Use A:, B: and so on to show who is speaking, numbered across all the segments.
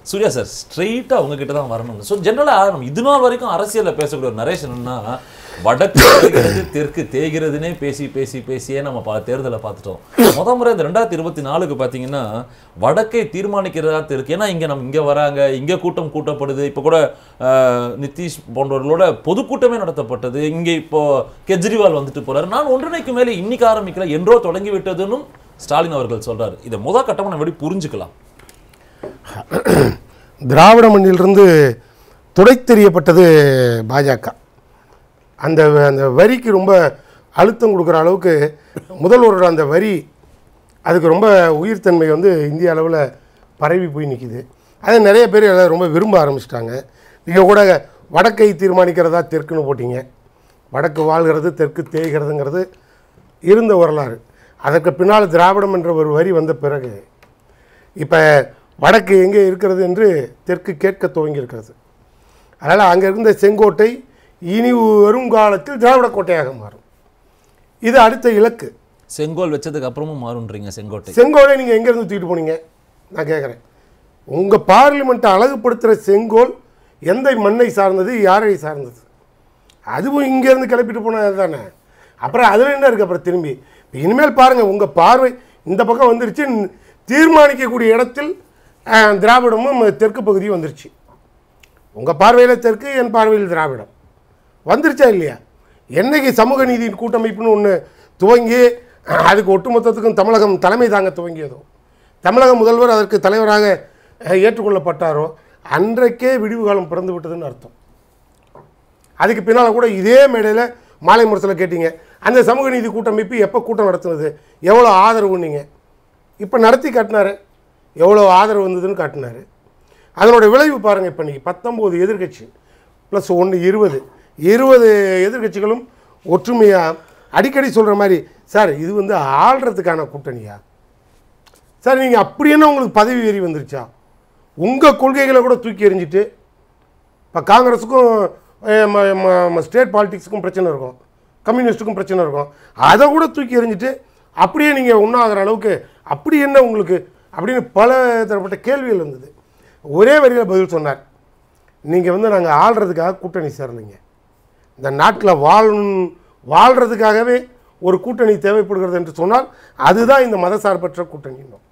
A: Surya sir ஸ்ட்ரெயிட்டாக உங்ககிட்ட தான் வரணும் ஸோ ஜென்ரலாக நம்ம இது நாள் வரைக்கும் அரசியலில் பேசக்கூடிய ஒரு நரேஷன்னா வடக்கு தேய்கிறது, தெற்கு தேய்கிறதுனே பேசி பேசி பேசியே நம்ம பா தேர்தலை பார்த்துட்டோம் முத முறை இந்த ரெண்டாயிரத்தி இருபத்தி நாலுக்கு பார்த்தீங்கன்னா வடக்கை தீர்மானிக்கிறதா தெற்கு ஏன்னா இங்கே நம்ம இங்கே வராங்க இங்கே கூட்டம் கூட்டப்படுது இப்போ கூட ஆஹ், நிதிஷ் போன்றவர்களோட பொதுக்கூட்டமே நடத்தப்பட்டது இங்கே இப்போ கெஜ்ரிவால் வந்துட்டு போறாரு நான் ஒன்றிணைக்கு மேலே இன்னைக்கு ஆரம்பிக்கல என்றோ தொடங்கி விட்டதுன்னு ஸ்டாலின் அவர்கள் சொல்றாரு இதை முத கட்டமாக நம்ம எப்படி புரிஞ்சுக்கலாம்
B: திராவிட மண்ணிலிருந்து துடைத்தெறியப்பட்டது பாஜக அந்த அந்த வரிக்கு ரொம்ப அழுத்தம் கொடுக்குற அளவுக்கு முதல்வரோட அந்த வரி அதுக்கு ரொம்ப உயிர்த்தன்மை வந்து இந்திய அளவில் பரவி போய் நிற்கிது அதை நிறைய பேர் அதை ரொம்ப விரும்ப ஆரம்பிச்சிட்டாங்க நீங்கள் கூட வடக்கை தீர்மானிக்கிறதா தெற்குன்னு போட்டீங்க வடக்கு வாழ்கிறது தெற்கு தேய்கிறதுங்கிறது இருந்த வரலாறு அதற்கு பின்னால் திராவிடம் என்ற ஒரு வரி வந்த பிறகு இப்போ வடக்கு எங்கே இருக்கிறது என்று தெற்கு கேட்க துவங்கியிருக்கிறது அதனால் அங்கே இருந்த செங்கோட்டை இனி வரும் காலத்தில் திராவிட கோட்டையாக மாறும் இது அடுத்த இலக்கு
A: செங்கோல் வச்சதுக்கு அப்புறமும் மாறுன்றீங்க செங்கோட்டை
B: செங்கோலை நீங்கள் எங்கேருந்து தூக்கிட்டு போனீங்க நான் கேட்குறேன் உங்கள் பார்லிமெண்ட்டை அழகுபடுத்துகிற செங்கோல் எந்த மண்ணை சார்ந்தது யாரை சார்ந்தது அதுவும் இங்கேருந்து கிளப்பிட்டு போனது தானே அப்புறம் அதில் என்ன இருக்குது அப்புறம் திரும்பி இப்ப இனிமேல் பாருங்கள் உங்கள் பார்வை இந்த பக்கம் வந்துருச்சு ந- தீர்மானிக்கக்கூடிய இடத்தில் அஹ், திராவிடமும் தெற்கு பகுதியும் வந்துருச்சு உங்கள் பார்வையில் தெற்கு என் பார்வையில் திராவிடம் வந்துருச்சா இல்லையா என்னைக்கு சமூக நீதியின் கூட்டமைப்புன்னு ஒன்று துவங்கி அஹ், அதுக்கு ஒட்டுமொத்தத்துக்கும் தமிழகம் தலைமை தாங்க துவங்கியதோ தமிழக முதல்வர் அதற்கு தலைவராக அஹ், ஏற்றுக்கொள்ளப்பட்டாரோ அன்றைக்கே விடிவு காலம் பிறந்து விட்டதுன்னு அர்த்தம் அதுக்கு பின்னால் கூட இதே மேடையில் மாலை முரசில் கேட்டீங்க அந்த சமூக நீதி கூட்டமைப்பு எப்போ கூட்டம் நடத்துனது எவ்வளோ ஆதரவு நீங்கள் இப்போ நடத்தி காட்டினாரு எவ்வளோ ஆதரவு வந்ததுன்னு காட்டினாரு அதனோட விளைவு பாருங்கள் இப்போ நீங்கள் பத்தொம்போது எதிர்க்கட்சி ப்ளஸ் ஒன்று இருபது இருபது எதிர்க்கட்சிகளும் ஒற்றுமையாக அடிக்கடி சொல்கிற மாதிரி சார் இது வந்து ஆள்றதுக்கான கூட்டணியா சார் நீங்கள் அப்படி என்ன உங்களுக்கு பதவி வெறி வந்துருச்சா உங்கள் கொள்கைகளை கூட தூக்கி எறிஞ்சிட்டு இப்போ காங்கிரஸுக்கும் அஹ், ம- ம- ம- ஸ்டேட் பாலிடிக்ஸுக்கும் பிரச்சனை இருக்கும் கம்யூனிஸ்ட்டுக்கும் பிரச்சனை இருக்கும் அதை கூட தூக்கி எறிஞ்சிட்டு அப்படியே நீங்கள் உண்ணாகிற அளவுக்கு அப்படி என்ன உங்களுக்கு அப்படின்னு பல தரப்பட்ட கேள்விகள் வந்தது ஒரே வரியில் பதில் சொன்னார் நீங்கள் வந்து நாங்கள் ஆள்றதுக்காக கூட்டணி சேரலைங்க இந்த நாட்டில் வாழணும் வாழ்கிறதுக்காகவே ஒரு கூட்டணி தேவைப்படுகிறது என்று சொன்னால் அதுதான் இந்த மதசார்பற்ற கூட்டணின்னும்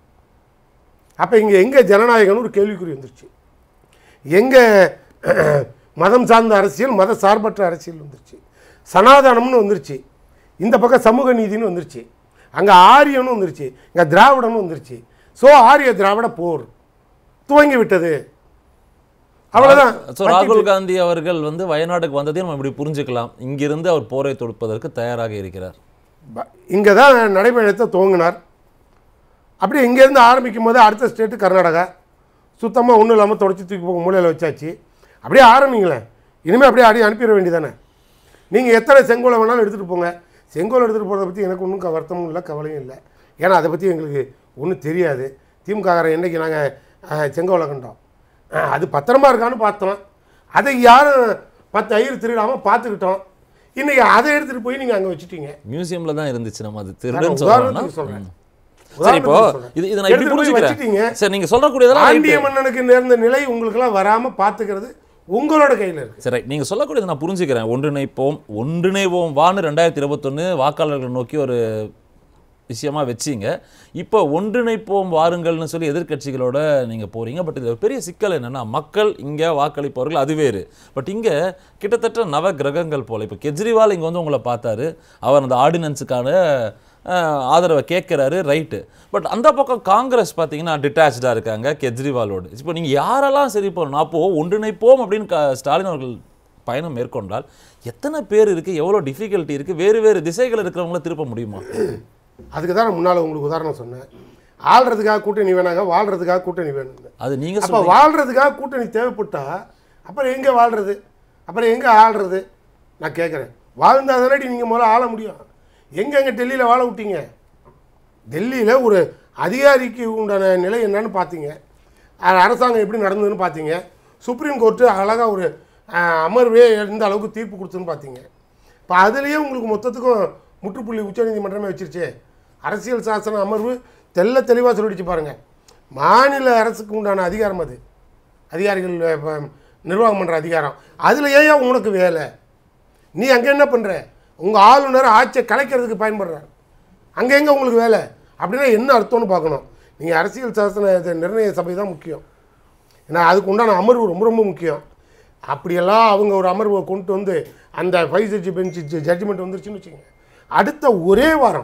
B: அப்போ இங்கே எங்கே ஜனநாயகம்னு ஒரு கேள்விக்குறி வந்துருச்சு எங்கே மதம் சார்ந்த அரசியல் மத சார்பற்ற அரசியல் வந்துருச்சு சனாதனம்னு வந்துருச்சு இந்த பக்கம் சமூக நீதினு வந்துருச்சு அங்கே ஆரியனும் வந்துருச்சு இங்கே திராவிடனும் வந்துருச்சு ஸோ ஆரிய திராவிட போர் துவங்கி விட்டது அவ்வளோதான்
A: ஸோ ராகுல் காந்தி அவர்கள் வந்து வயநாடுக்கு வந்ததையும் நம்ம இப்படி புரிஞ்சுக்கலாம் இங்கிருந்து அவர் போரை தொடுப்பதற்கு தயாராக இருக்கிறார்
B: இங்கே தான் நடைபயணத்தை துவங்கினார் அப்படியே இங்கேருந்து ஆரம்பிக்கும் போது அடுத்த ஸ்டேட்டு கர்நாடகா சுத்தமாக ஒன்றும் இல்லாமல் தொடச்சி தூக்கி போக மூலையில் வச்சாச்சு அப்படியே ஆரம்பிங்களேன் இனிமேல் அப்படியே அடி அனுப்பிட வேண்டியதானே நீங்கள் எத்தனை செங்கோலை வேணாலும் எடுத்துகிட்டு போங்க செங்கோல் எடுத்துகிட்டு போகிறத பற்றி எனக்கு ஒன்றும் வருத்தமும் இல்லை கவலையும் இல்லை ஏன்னா அதை பற்றி எங்களுக்கு ஒன்றும் தெரியாது திமுககாரன் என்னைக்கு நாங்கள் செங்கோலை கண்டோம் அஹ், அது பத்திரமா இருக்கான்னு பார்த்தோம் அதை யாரும் பத்து ஐயர் திருடாமல் பார்த்துக்கிட்டோம் இன்றைக்கி அதை எடுத்துகிட்டு போய் நீங்கள் அங்கே வச்சுட்டீங்க
A: மியூசியம்ல தான் இருந்துச்சு நம்ம அது
B: நான்
A: திருடுன்னு சொல்லணும்னா
B: உதாரணத்துக்கு சொல்றேன்.
A: சரி இப்போ
B: உதாரணத்துக்கு சொல்றேன்.
A: இது இதை நான் இப்படி
B: எடுத்துட்டு போய் வச்சிட்டீங்க.
A: புரிஞ்சுக்கிறேன் சரி நீங்க சொல்லக்கூடியதெல்லாம்
B: பாண்டிய
A: right.
B: மன்னனுக்கு நேர்ந்த நிலை உங்களுக்கெல்லாம் வராம பாத்துக்கிறது உங்களோட கையில இருக்கு
A: சரி நீங்க சொல்லக்கூடியதை நான் புரிஞ்சுக்கிறேன் ஒன்றிணைப்போம் ஒன்றிணைவோம் வான்னு ரெண்டாயிரத்தி இருபத்தொன்னு வாக்காளர்களை நோக்கி ஒரு விஷயமா வச்சீங்க இப்போ ஒன்றிணைப்போம் வாருங்கள்னு சொல்லி எதிர்க்கட்சிகளோட நீங்க போறீங்க பட் இதுல ஒரு பெரிய சிக்கல் என்னன்னா மக்கள் இங்க வாக்களிப்பவர்கள் அது வேறு பட் இங்க கிட்டத்தட்ட நவ கிரகங்கள் போல இப்போ கெஜ்ரிவால் இங்க வந்து உங்களை பார்த்தாரு அவர் அந்த ஆர்டினன்ஸுக்கான அஹ், ஆதரவை கேட்குறாரு ரைட்டு பட் அந்த பக்கம் காங்கிரஸ் பார்த்தீங்கன்னா டிட்டாச்சாக இருக்காங்க கெஜ்ரிவாலோடு இப்போ நீங்கள் யாரெல்லாம் சரி போகணும் அப்போது ஒன்றிணைப்போம் அப்படின்னு க- ஸ்டாலின் அவர்கள் பயணம் மேற்கொண்டால் எத்தனை பேர் இருக்குது எவ்வளோ டிஃபிகல்ட்டி இருக்குது வேறு வேறு திசைகள் இருக்கிறவங்கள திருப்ப முடியுமா
B: அதுக்கு தான் நான் முன்னால உங்களுக்கு உதாரணம் சொன்னேன் ஆள்றதுக்காக கூட்டணி வேணாங்க வாழ்றதுக்காக கூட்டணி வேணும்னு
A: அது நீங்கள்
B: அப்ப வாழ்றதுக்காக கூட்டணி தேவைப்பட்டா அப்புறம் எங்க வாழ்றது அப்புறம் எங்க ஆள்றது நான் கேட்குறேன் வாழ்ந்தா தானடி நீங்க முதல்ல ஆள முடியும் எங்க எங்க டெல்லியில வாழ விட்டீங்க டெல்லியில ஒரு அதிகாரிக்கு உண்டான நிலை என்னன்னு பார்த்தீங்க அஹ் அரசாங்கம் எப்படி நடந்ததுன்னு பார்த்தீங்க சுப்ரீம் கோர்ட்டு அழகா ஒரு அஹ், அமர்வே எந்த அளவுக்கு தீர்ப்பு கொடுத்துன்னு பார்த்தீங்க இப்போ அதுலேயே உங்களுக்கு மொத்தத்துக்கும் முற்றுப்புள்ளி உச்சநீதிமன்றமே வச்சிருச்சே அரசியல் சாசன அமர்வு தெள்ள தெளிவாக சொல்லிடுச்சு பாருங்க மாநில அரசுக்கு உண்டான அதிகாரம் அது அதிகாரிகள் அஹ், நிர்வாகம் பண்ணுற அதிகாரம் அதில் ஏன் உனக்கு வேலை நீ அங்கே என்ன பண்ணுற உங்கள் ஆளுநர் ஆட்சியை கலைக்கிறதுக்கு பயன்படுறார் அங்கே எங்கே உங்களுக்கு வேலை அப்படின்னா என்ன அர்த்தம்னு பார்க்கணும் நீங்கள் அரசியல் சாசன இது நிர்ணய சபை தான் முக்கியம் ஏன்னா அதுக்கு உண்டான அமர்வு ரொம்ப ரொம்ப முக்கியம் அப்படியெல்லாம் அவங்க ஒரு அமர்வை கொண்டு வந்து அந்த ஃபைவ் ஜட்ஜி பெஞ்ச் ஜட்ஜ்மெண்ட் வந்துருச்சுன்னு வச்சுக்கோங்க அடுத்த ஒரே வாரம்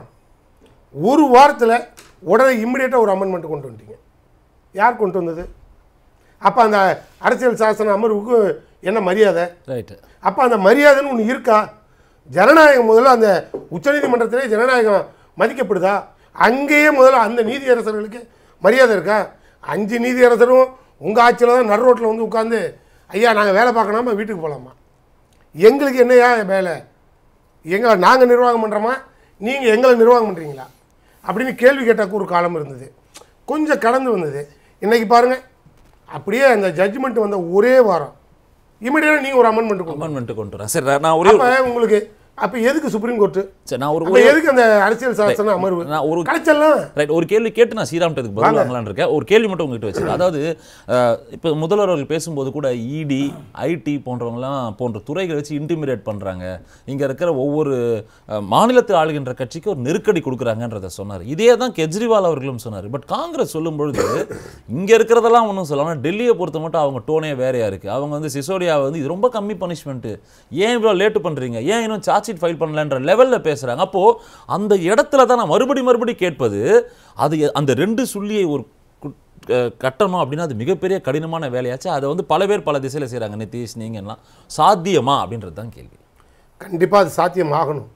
B: ஒரு வாரத்தில் உடனே இம்மிடியேட்டாக ஒரு அமெண்ட்மெண்ட் கொண்டு வந்துட்டீங்க யார் கொண்டு வந்தது அப்போ அந்த அரசியல் சாசன அமர்வுக்கு என்ன மரியாதை
A: ரைட்டு
B: அப்போ அந்த மரியாதைன்னு ஒன்று இருக்கா ஜனநாயகம் முதல்ல அந்த உச்சநீதிமன்றத்திலே ஜனநாயகம் மதிக்கப்படுதா அங்கேயே முதல்ல அந்த நீதியரசர்களுக்கு மரியாதை இருக்கா அஞ்சு நீதியரசரும் உங்கள் ஆட்சியில் தான் நடு ரோட்டில் வந்து உட்காந்து ஐயா நாங்கள் வேலை பார்க்கணாமா வீட்டுக்கு போகலாமா எங்களுக்கு என்னையா வேலை எங்களை நாங்கள் நிர்வாகம் பண்ணுறோமா நீங்கள் எங்களை நிர்வாகம் பண்ணுறீங்களா அப்படின்னு கேள்வி கேட்டாக்கு ஒரு காலம் இருந்தது கொஞ்சம் கடந்து வந்தது இன்றைக்கி பாருங்கள் அப்படியே அந்த ஜட்ஜ்மெண்ட் வந்த ஒரே வாரம் இமீடியட்டாக நீங்கள் ஒரு அமெண்ட்மெண்ட் கொண்டு
A: அமெண்ட்மெண்ட் கொண்டு வரேன் சரி நான் ஒரே
B: அப்போ உங்களுக்கு அப்போ எதுக்கு சுப்ரீம் கோர்ட்டு
A: சரி நான் ஒரு
B: அப்போ எதுக்கு அந்த அரசியல் சாசன அமர்வு
A: நான் ஒரு
B: கலைச்சல்லாம்
A: ரைட் ஒரு கேள்வி கேட்டு நான் ஸ்ரீராம்ட்டதுக்கு பதில் வாங்கலாம்னு இருக்கேன் ஒரு கேள்வி மட்டும் உங்ககிட்ட வச்சிருக்கேன் அதாவது அஹ், இப்போ முதல்வர் அவர்கள் பேசும்போது கூட இடி ஐடி போன்றவங்கலாம் போன்ற துறைகளை வச்சு இன்டிமிடேட் பண்ணுறாங்க இங்கே இருக்கிற ஒவ்வொரு அஹ், மாநிலத்தில் ஆளுகின்ற கட்சிக்கு ஒரு நெருக்கடி கொடுக்குறாங்கன்றத சொன்னார் இதே தான் கெஜ்ரிவால் அவர்களும் சொன்னார் பட் காங்கிரஸ் சொல்லும் பொழுது இங்கே இருக்கிறதெல்லாம் ஒன்றும் சொல்லலாம் டெல்லியை பொறுத்த மட்டும் அவங்க டோனே வேறையா இருக்குது அவங்க வந்து சிசோடியாவை வந்து இது ரொம்ப கம்மி பனிஷ்மெண்ட்டு ஏன் இவ்வளோ லேட்டு பண்ணுறீங்க ஏன் இன்னும் சார்ஜ் ஷீட் ஃபைல் பண்ணலன்ற லெவலில் பேசுகிறாங்க அப்போது அந்த இடத்துல தான் நான் மறுபடி மறுபடி கேட்பது அது எ- அந்த ரெண்டு சுள்ளியை ஒரு குட்- அஹ் கட்டணும் அப்படின்னா அது மிகப்பெரிய கடினமான வேலையாச்சு அதை வந்து பல பேர் பல திசையில் செய்கிறாங்க நிதிஷ் நீங்கலாம் சாத்தியமா அப்படின்றது தான் கேள்வி
B: கண்டிப்பாக அது சாத்தியம் ஆகணும்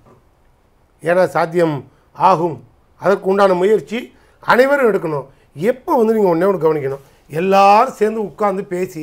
B: ஏன்னா சாத்தியம் ஆகும் அதற்கு உண்டான முயற்சி அனைவரும் எடுக்கணும் எப்போ வந்து நீங்கள் ஒன்றே ஒன்று கவனிக்கணும் எல்லாரும் சேர்ந்து உட்கார்ந்து பேசி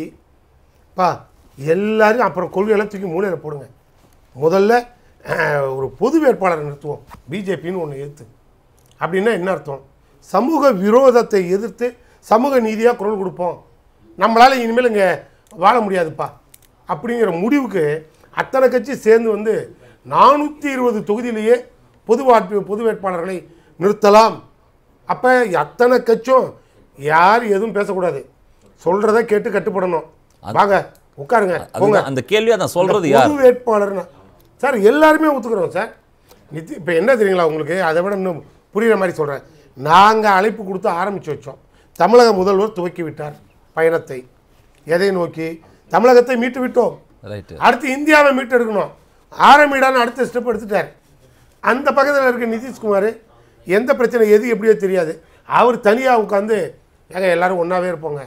B: பா எல்லாரையும் அப்புறம் கொள்கையெல்லாம் தூக்கி மூலையில் போடுங்க முதல்ல அஹ், ஒரு பொது வேட்பாளரை நிறுத்துவோம் பிஜேபின்னு ஒன்று எதிர்த்து அப்படின்னா என்ன அர்த்தம் சமூக விரோதத்தை எதிர்த்து சமூக நீதியாக குரல் கொடுப்போம் நம்மளால் இனிமேல் இங்கே வாழ முடியாதுப்பா அப்படிங்கிற முடிவுக்கு அத்தனை கட்சி சேர்ந்து வந்து நானூற்றி இருபது தொகுதியிலேயே பொது வாட்பு பொது வேட்பாளர்களை நிறுத்தலாம் அப்போ அத்தனை கட்சியும் யார் எதுவும் பேசக்கூடாது சொல்கிறத கேட்டு கட்டுப்படணும் வாங்க உட்காருங்க போங்க
A: அதுதான் அந்த கேள்வியை நான் சொல்றது யார்
B: பொது வேட்பாளர்னா சார் எல்லாருமே ஒத்துக்கிறோம் சார் நித்தி இப்போ என்ன தெரியுங்களா உங்களுக்கு அதை விட இன்னும் புரியுற மாதிரி சொல்கிறேன் நாங்கள் அழைப்பு கொடுத்து ஆரம்பித்து வச்சோம் தமிழக முதல்வர் துவக்கி விட்டார் பயணத்தை எதை நோக்கி தமிழகத்தை மீட்டு விட்டோம்
A: ரைட்டு
B: அடுத்து இந்தியாவை மீட்டெடுக்கணும் ஆரம்பிடான்னு அடுத்த ஸ்டெப் எடுத்துட்டார் அந்த பக்கத்தில் இருக்க நிதிஷ்குமார் எந்த பிரச்சனை எது எப்படியோ தெரியாது அவர் தனியாக உட்காந்து ஏங்க எல்லாரும் ஒன்றாவே இருப்போங்க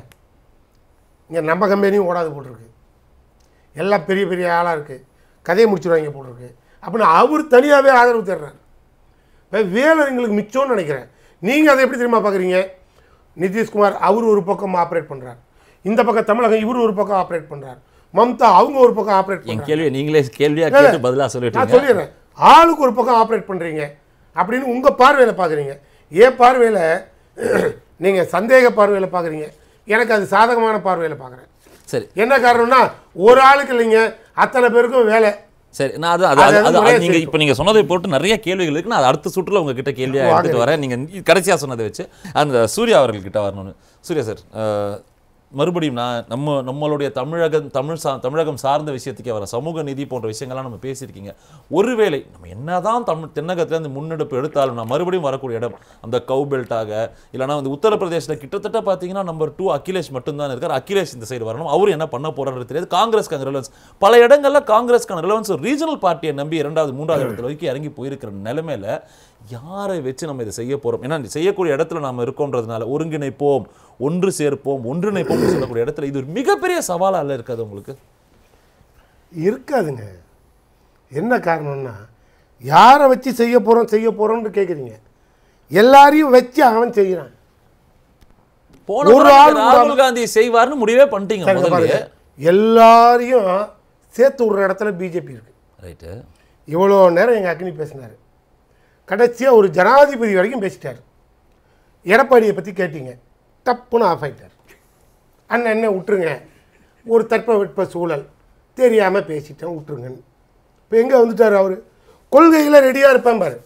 B: இங்கே நம்ம கம்பெனியும் ஓடாது போட்டிருக்கு எல்லாம் பெரிய பெரிய ஆளாக இருக்குது கதையை முடிச்சிடுவாங்க போட்டிருக்கு அப்படின்னு அவர் தனியாகவே ஆதரவு தர்றார் இப்போ வேலை எங்களுக்கு மிச்சம்னு நினைக்கிறேன் நீங்கள் அதை எப்படி தெரியுமா பார்க்குறீங்க நிதிஷ்குமார் அவர் ஒரு பக்கம் ஆப்ரேட் பண்ணுறார் இந்த பக்கம் தமிழகம் இவர் ஒரு பக்கம் ஆப்ரேட் பண்ணுறார் மம்தா அவங்க ஒரு பக்கம் ஆப்ரேட்
A: என்
B: பண்ணுறாங்க
A: கேள்வியை நீங்களே கேள்வியா கேட்டு பதிலா
B: நான்
A: சொல்லிட்டீங்க
B: சொல்லிடுறேன் ஆளுக்கு ஒரு பக்கம் ஆப்ரேட் பண்ணுறீங்க அப்படின்னு உங்கள் பார்வையில் பார்க்குறீங்க ஏன் பார்வையில் நீங்கள் சந்தேக பார்வையில் பார்க்குறீங்க எனக்கு அது சாதகமான பார்வையில் பார்க்குறேன்
A: சரி
B: என்ன காரணம்னா ஒரு ஆளுக்கு இல்லைங்க அத்தனை பேருக்கும் வேலை
A: சரி நான் அது அது
B: அது
A: அது- அது
B: முறையா
A: நீங்க
B: செய்யட்டும்.
A: இப்போ நீங்க சொன்னதை போட்டு நிறைய கேள்விகள் இருக்கு நான் அது அடுத்த சுற்றுல உங்ககிட்ட கேள்வியா
B: வாங்க.
A: எடுத்துட்டு வரேன் நீங்க கடைசியா சொன்னதை வச்சு அந்த சூர்யா அவர்கள்கிட்ட வரணும்னு சூர்யா சார் அஹ், மறுபடியும் நான் நம்ம நம்மளுடைய தமிழகம் தமிழ் சா தமிழகம் சார்ந்த விஷயத்துக்கே வர சமூக நீதி போன்ற விஷயங்கள்லாம் நம்ம பேசியிருக்கீங்க ஒருவேளை நம்ம என்னதான் தமிழ் தென்னகத்துல இந்த முன்னெடுப்பு எடுத்தாலும் நான் மறுபடியும் வரக்கூடிய இடம் அந்த கவு பெல்ட்டாக இல்லைனா வந்து உத்தரப்பிரதேசத்தில் கிட்டத்தட்ட பார்த்தீங்கன்னா நம்பர் டூ அகிலேஷ் மட்டும்தான் இருக்கார் அகிலேஷ் இந்த சைடு வரணும் அவர் என்ன பண்ண போறாரு தெரியாது காங்கிரஸ்க்கான ரிலவன்ஸ் பல இடங்கள்ல காங்கிரஸ்க்கான ரிலவன்ஸ் ரீஜனல் பார்ட்டியை நம்பி இரண்டாவது மூன்றாவது இடத்துல வரைக்கும் இறங்கி போயிருக்கிற நிலைமையில யாரை வச்சு நம்ம இதை செய்ய போறோம் ஏன்னா இந்த செய்யக்கூடிய இடத்துல நாம இருக்கோன்றதுனால ஒருங்கிணைப்போம் ஒன்று சேர்ப்போம் ஒன்றிணைப்போம் சொல்லக்கூடிய இடத்துல இது ஒரு மிகப்பெரிய சவாலாக இருக்காது உங்களுக்கு
B: இருக்காதுங்க என்ன காரணம்னா யாரை வச்சு செய்ய போகிறோம் செய்ய போகிறோம்னு கேட்குறீங்க எல்லாரையும் வச்சு அவன் செய்கிறான்
A: போன
B: ஒரு
A: முறை
B: ஆள்
A: நீங்க ராகுல் காந்தி செய்வார்னு முடிவே பண்ணிட்டீங்க
B: சரி, இங்க
A: முதல்ல
B: பாருங்க. எல்லாரையும் சேர்த்து விடுற இடத்துல பிஜேபி இருக்கு
A: ரைட்டு
B: இவ்வளோ நேரம் எங்கள் அக்னி பேசினார் கடைசியாக ஒரு ஜனாதிபதி வரைக்கும் பேசிட்டார் எடப்பாடியை பற்றி கேட்டீங்க டப்புன்னு ஆஃப் ஆயிட்டார் அண்ணன் என்ன விட்டுருங்க ஒரு தட்பவெட்ப சூழல் தெரியாமல் பேசிட்டேன் விட்டுருங்கன்னு இப்போ எங்கே வந்துட்டார் அவர் கொள்கையில் ரெடியாக இருப்பேன் பாரு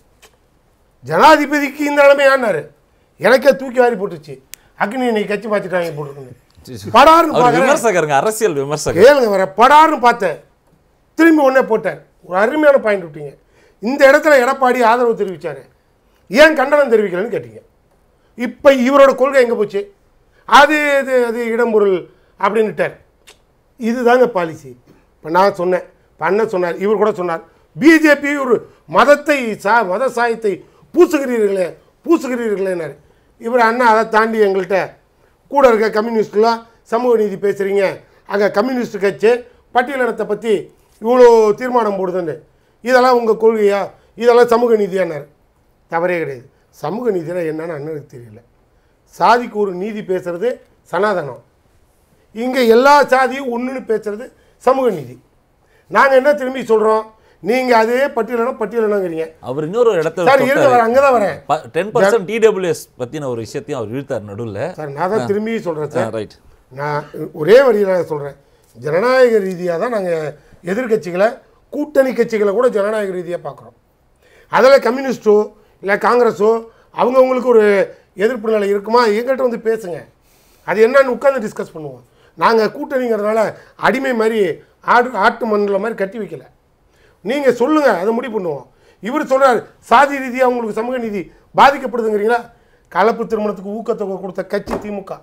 B: ஜனாதிபதிக்கு இந்த நிலைமை ஆனார் எனக்கே தூக்கி வாரி போட்டுச்சு அக்னி இன்னைக்கு கட்சி பார்த்துட்டாங்க போட்டுருக்குங்க படார்னு
A: அவர்
B: பார்க்குறேன்
A: விமர்சகருங்க அரசியல் விமர்சகர்
B: கேளுங்க வர படார்னு பார்த்தேன் திரும்பி உடனே போட்டேன் ஒரு அருமையான பாயிண்ட் விட்டீங்க இந்த இடத்துல எடப்பாடி ஆதரவு தெரிவிச்சாரு ஏன் கண்டனம் தெரிவிக்கலன்னு கேட்டீங்க இப்போ இவரோட கொள்கை எங்கே போச்சு அது இது அது இடம்பொருள் அப்படின்னுட்டார் இதுதாங்க பாலிசி இப்போ நான் சொன்னேன் பண்ண சொன்னார் இவர் கூட சொன்னார் பிஜேபி ஒரு மதத்தை சா மத சாயத்தை பூசுகிறீர்களே பூசுகிறீர்களேனாரு இவர் அண்ணா அதை தாண்டி எங்கள்கிட்ட கூட இருக்க கம்யூனிஸ்ட்லாம் சமூக நீதி பேசுகிறீங்க அங்கே கம்யூனிஸ்ட் கட்சி பட்டியலினத்தை பற்றி இவ்வளோ தீர்மானம் போடுதுன்னு இதெல்லாம் உங்கள் கொள்கையா இதெல்லாம் சமூக நீதியானார் தவறே கிடையாது சமூக நீதினா என்னன்னு அண்ணனுக்கு தெரியல சாதிக்கு ஒரு நீதி பேசுறது சனாதனம் இங்கே எல்லா சாதியும் ஒன்றுன்னு பேசுறது சமூக நீதி நாங்கள் என்ன திரும்பி சொல்கிறோம் நீங்கள் அதே பட்டியலினம் பட்டியலினங்கிறீங்க
A: அவர் இன்னொரு இடத்துல
B: சார் இருங்க வரேன் அங்கே தான் வரேன்
A: டென் பர்சன்ட் டிடபிள்யூஎஸ் பத்தின ஒரு விஷயத்தையும் அவர் இழுத்தார் நடுவில்
B: சார் நான் தான் திரும்பி சொல்கிறேன் சார்
A: ரைட்
B: நான் ஒரே வழியில் சொல்கிறேன் ஜனநாயக ரீதியாக தான் நாங்கள் எதிர்க்கட்சிகளை கூட்டணி கட்சிகளை கூட ஜனநாயக ரீதியாக பார்க்குறோம் அதில் கம்யூனிஸ்ட்டோ இல்லை காங்கிரஸோ அவங்கவுங்களுக்கு ஒரு எதிர்ப்பு நிலை இருக்குமா எங்கள்கிட்ட வந்து பேசுங்க அது என்னன்னு உட்காந்து டிஸ்கஸ் பண்ணுவோம் நாங்கள் கூட்டணிங்கிறதுனால அடிமை மாதிரி ஆடு ஆட்டு மண்ணில் மாதிரி கட்டி வைக்கல நீங்கள் சொல்லுங்கள் அதை முடிவு பண்ணுவோம் இவர் சொல்றாரு சாதி ரீதியாக உங்களுக்கு சமூக நீதி பாதிக்கப்படுதுங்கிறீங்களா கலப்பு திருமணத்துக்கு ஊக்கத்தொகை கொடுத்த கட்சி திமுக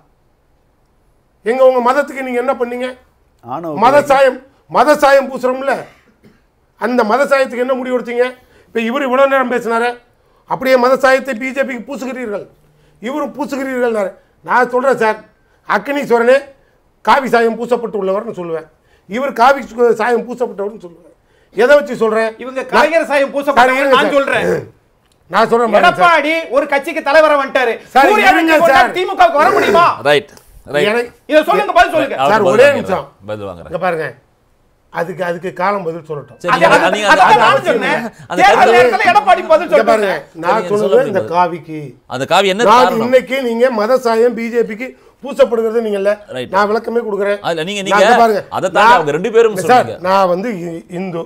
B: எங்க உங்க மதத்துக்கு நீங்க என்ன பண்ணீங்க
C: ஆணவ
B: மத சாயம் மத சாயம் பூசுறோம்ல அந்த மத சாயத்துக்கு என்ன முடிவு எடுத்தீங்க இப்போ இவர் இவ்வளோ நேரம் பேசினாரு அப்படியே மத சாயத்தை பிஜேபிக்கு பூசுகிறீர்கள் இவரும் பூசுகிறீர்கள்னாரு நான் சொல்கிறேன் சார் அக்னீஸ்வரனே காவி சாயம் பூசப்பட்டு உள்ளவர்னு சொல்லுவேன் இவர் காவி சு- சாயம் பூசப்பட்டவர்னு சொல்லுவேன் எதை வச்சு சொல்கிறேன்
D: இவங்க கலைஞர் சாயம் பூசப்பட்டவங்க நான் சொல்றேன்
B: நான் சொல்கிறேன் பாருங்க சார்.
D: எடப்பாடி ஒரு கட்சிக்கு தலைவரா வந்துட்டாரு
B: சார்,
D: சூர்யா
B: இருங்க
D: வெற்றி கொண்டா
B: சார்.
D: திமுகவுக்கு வர முடியுமா
A: ரைட் ரைட்
B: எனக்கு-
D: இத சொல்லுங்க பதில் சொல்லுங்க
A: அவர்
B: சார்,
A: பதில்
B: ஒரே
A: வாங்குறாரு.
B: நிமிஷம்.
A: பதில் வாங்குறேன்
B: இங்க பாருங்க அதுக்கு அதுக்கு காலம் பதில் சொல்லட்டும்
A: சரி,
D: அது-
A: நீங்க-
D: அது-
A: நீங்க
D: அதான்
A: அந்த-
D: நானும் சொன்னேன்.
A: அந்த
D: தேர்தல்
A: கருத்து-
D: நேரத்துல எடப்பாடி பதில்
B: இங்க பாருங்க
D: சொல்றாங்க
B: நான்
A: நீங்க
B: சொல்றது
A: சொல்ல
B: இந்த
A: முடியாது.
B: காவிக்கு
A: அந்த காவி என்ன
B: நான்
A: காரணம்
B: இன்னைக்கு நீங்க மத சாயம் பிஜேபிக்கு பூசப்படுகிறது நீங்க இல்ல
A: Right.
B: நான் விளக்கமே கொடுக்குறேன்
A: அதுல நீங்க-
B: நான்
A: நீங்க
B: இங்க பாருங்க
A: அதை தாண்டி
B: நான்-
A: அவங்க ரெண்டு பேரும்
B: சார்
A: சொன்னீங்க.
B: நான் வந்து இ- இந்து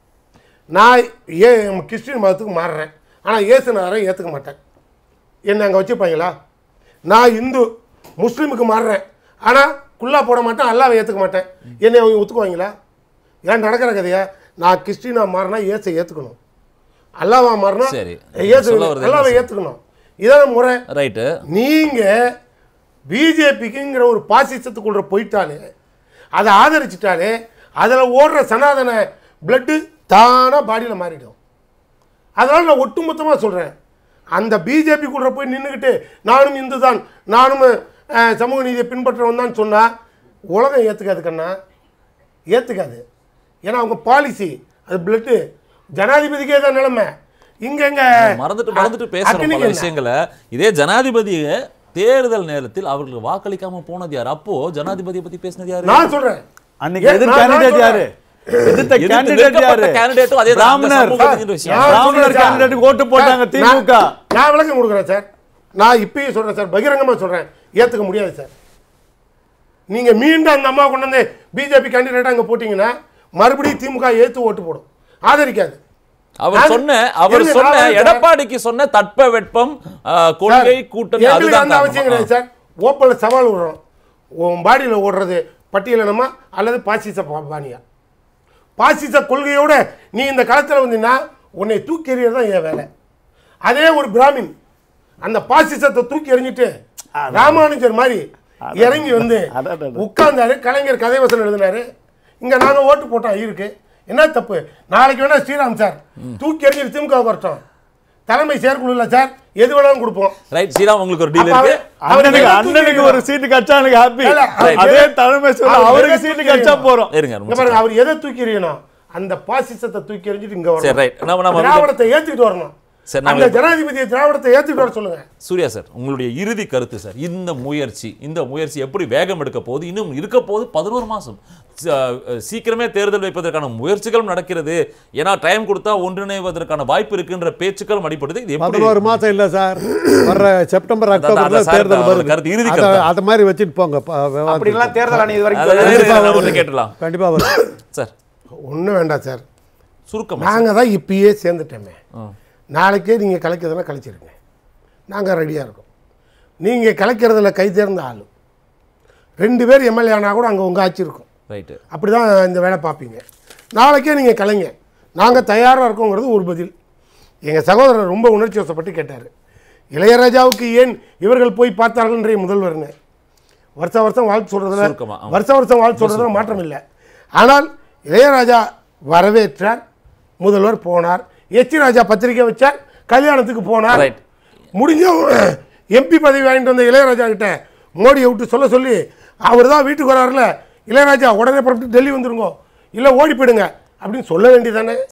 B: நான் ஏ கிறிஸ்டின் மதத்துக்கு மாறுறேன் ஆனா இயேசுநாதரை ஏத்துக்க மாட்டேன் என்ன அங்க வச்சுப்பாங்களா நான் இந்து முஸ்லீமுக்கு மாறுறேன் ஆனா குல்லா போட மாட்டேன் அல்லாவை ஏத்துக்க மாட்டேன் என்னை அவங்க ஒத்துக்குவாங்களா ஏன் நடக்கிற கதையா நான் கிறிஸ்டினா மாறினா இயேசை ஏத்துக்கணும் அல்லாவா மாறினா
A: சரி.
B: இயேசு
A: சொல்ல வருது என்ன
B: அல்லாவை
A: சார்?
B: ஏத்துக்கணும் இதான முறை
A: ரைட்டு
B: நீங்க பிஜேபிக்குங்கிற ஒரு பாசிசத்துக்குள்ள போயிட்டாலே அதை ஆதரிச்சிட்டாலே அதில் ஓடுற சனாதன பிளட்டு தானாக பாடியில் மாறிடும் அதனால் நான் ஒட்டுமொத்தமாக சொல்கிறேன் அந்த பிஜேபி கூட போய் நின்றுக்கிட்டு நானும் இந்து தான் நானும் அஹ், சமூக நீதியை பின்பற்றவன் தான் சொன்னால் உலகம் ஏற்றுக்காது கண்ணா ஏற்றுக்காது ஏன்னா அவங்க பாலிசி அது பிளட்டு ஜனாதிபதிக்கே தான் நிலைமை இங்க எங்க
A: மறந்துட்டு மறந்துட்டு பேசுறோம் பல விஷயங்களை இதே ஜனாதிபதியை தேர்தல் நேரத்தில் அவர்களுக்கு வாக்களிக்காம போனது யார் அப்போ ஜனாதிபதியை பத்தி பேசினது யாரு
B: நான் சொல்றேன்
C: அன்னைக்கு
B: ஏன்
C: எதிர்
B: நான் நான்
C: கேண்டிடேட் யாரு
B: சொல்றேன்.
C: எதிர்த்த
A: எதிர்த்து
C: கேண்டிடேட் யாரு
A: நிற்கப்பட்ட candidate-ம் அதே தான். அந்த
C: பிராமணர்
A: சமூகத்தின் விஷயம்.
B: நான்
C: பிராமணர்
B: சொல்றேன் சார்.
C: கேண்டிடேட்டுக்கு ஓட்டு போட்டாங்க
B: சார்,
C: திமுக
B: நான்- நான் விளக்கம் கொடுக்குறேன் சார் நான் இப்பயும் சொல்றேன் சார் பகிரங்கமா சொல்றேன் ஏத்துக்க முடியாது சார் நீங்க மீண்டும் அந்த அம்மா கொண்டு வந்து பிஜேபி கேண்டிடேட் அங்க போட்டீங்கன்னா மறுபடியும் திமுக ஏத்து ஓட்டு போடும் ஆதரிக்காது
A: அவர்
B: நான்-
A: சொன்ன அவர்
B: இருங்க,
A: சொன்ன
B: நான் வந்து-
A: எடப்பாடிக்கு சொன்ன தட்ப வெட்பம் ஆ, கொள்கை கூட்டணி
B: எங்களுக்கு
A: அதுதான்
B: அந்த அவசியம்
A: காரணமா?
B: கிடையாது சார் ஓப்பனில் சவால் விடுறோம் உன் பாடியில் ஓடுறது பட்டியலினமா அல்லது பாசிச பா- பாணியா பாசிச கொள்கையோட நீ இந்த களத்தில் வந்தீங்கன்னா உன்னை தூக்கி எறியறது தான் என் வேலை அதே ஒரு பிராமின் அந்த பாசிசத்தை தூக்கி எறிஞ்சிட்டு ராமானுஜர் மாதிரி இறங்கி வந்து
C: அடடட.
B: உட்கார்ந்தாரு கலைஞர் கதை வசனம் எழுதினாரு இங்க நாங்க ஓட்டு போட்டோம் இருக்கு என்ன தப்பு நாளைக்கு வேணா ஸ்ரீராம் சார் தூக்கி எறிஞ்சிட்டு திமுக வரட்டும் தலைமை செயற்குழு சார் எது வேணாலும் கொடுப்போம்
A: ரைட் ஸ்ரீராம் உங்களுக்கு ஒரு டீல்
B: அப்ப
A: இருக்கு
B: அவரு- அவர்
C: அண்ணனுக்கு
B: எதை
C: அண்ணனுக்கு
B: தூக்கி
C: ஒரு சீட்டு கிடைச்சா எனக்கு ஹாப்பி
B: இல்ல, அவர்
C: அதே
B: எதை-
C: தலைமை சொல்ல
B: அவர்
C: அவருக்கு
B: எதை
C: சீட்டு
B: தூக்கி
C: கிடைச்சா
B: எறியணும்?
C: போறோம்
A: இருங்க
B: இங்க பாருங்க அவர் எதை தூக்கி எறியணும் அந்த பாசிசத்தை தூக்கி எறிஞ்சிட்டு இங்க
A: சரி
B: வரணும்
A: ரைட் நம்ம நம்ம வந்து-
B: திராவிடத்தை ஏத்துக்கிட்டு வரணும்
A: சரி, நம்ம
B: அந்த ஜனாதிபதியை திராவிடத்தை ஏத்துக்கிட்டு வர சொல்லுங்க
A: சூர்யா சார் உங்களுடைய இறுதி கருத்து சார் இந்த முயற்சி இந்த முயற்சி எப்படி வேகம் எடுக்க போகுது இன்னும் இருக்க போகுது பதினோரு மாசம் ச- சீக்கிரமே தேர்தல் வைப்பதற்கான முயற்சிகளும் நடக்கிறது ஏன்னா டைம் கொடுத்தா ஒன்றிணைவதற்கான வாய்ப்பு இருக்குன்ற பேச்சுக்களும் அடிப்படுது இது எப்படி
E: பதினோரு மாசம் இல்ல சார் வர்ற செப்டம்பர்
A: அதான், அதான்
E: அக்டோபர்ல
A: சார்,
E: தேர்தல்
A: அவர்
E: வருது
A: கருத்து, இறுதி
E: அத-
A: கருத்து.
E: அத மாதிரி வச்சுட்டு போங்க ப-
D: அப்படி
E: விவாதத்துக்கு.
D: எல்லாம் தேர்தல் ஆணையம் இது
A: அதாவது
D: வரைக்கும்
E: கண்டிப்பா
A: நான்
E: வருது.
A: ஒண்ணு கேட்டலாம்
E: கண்டிப்பா வரும்
A: சார்
B: ஒன்றும் வேண்டாம் சார்
A: சுருக்கம்
B: நாங்கள் தான் இப்பயே சேர்ந்துட்டோமே நாளைக்கே நீங்கள் கலைக்கிறதுனா கலைச்சிருங்க நாங்கள் ரெடியாக இருக்கோம் நீங்கள் கலைக்கிறதுல கை தேர்ந்த ஆள் ரெண்டு பேர் எம்எல்ஏ ஆனால் கூட அங்கே உங்கள் ஆட்சி இருக்கும்
A: ரைட்டு
B: அப்படி தான் இந்த வேலை பார்ப்பீங்க நாளைக்கே நீங்கள் கலைங்க நாங்கள் தயாராக இருக்கோங்கிறது ஒரு பதில் எங்கள் சகோதரர் ரொம்ப உணர்ச்சி வசப்பட்டு கேட்டார் இளையராஜாவுக்கு ஏன் இவர்கள் போய் பார்த்தார்கள்ன்ற முதல்வர்னு வருஷ வருஷம் வாழ்த்து சொல்கிறதுல
A: சுருக்கமா, ஆமா.
B: வருஷ வருஷம் வாழ்த்து சொல்கிறதுல மாற்றம் இல்லை ஆனால் இளையராஜா வரவேற்றார் முதல்வர் போனார் எச்சி ராஜா பத்திரிக்கை வச்சார் கல்யாணத்துக்கு போனார்
A: Right.
B: முடிஞ்ச எம்பி பதவி வாங்கிட்டு வந்த இளையராஜா கிட்ட மோடியை விட்டு சொல்ல சொல்லி அவர் தான் வீட்டுக்கு வராருல இளையராஜா உடனே புறப்பட்டு டெல்லி வந்துருங்க இல்லை ஓடி போயிடுங்க அப்படின்னு சொல்ல வேண்டியதானே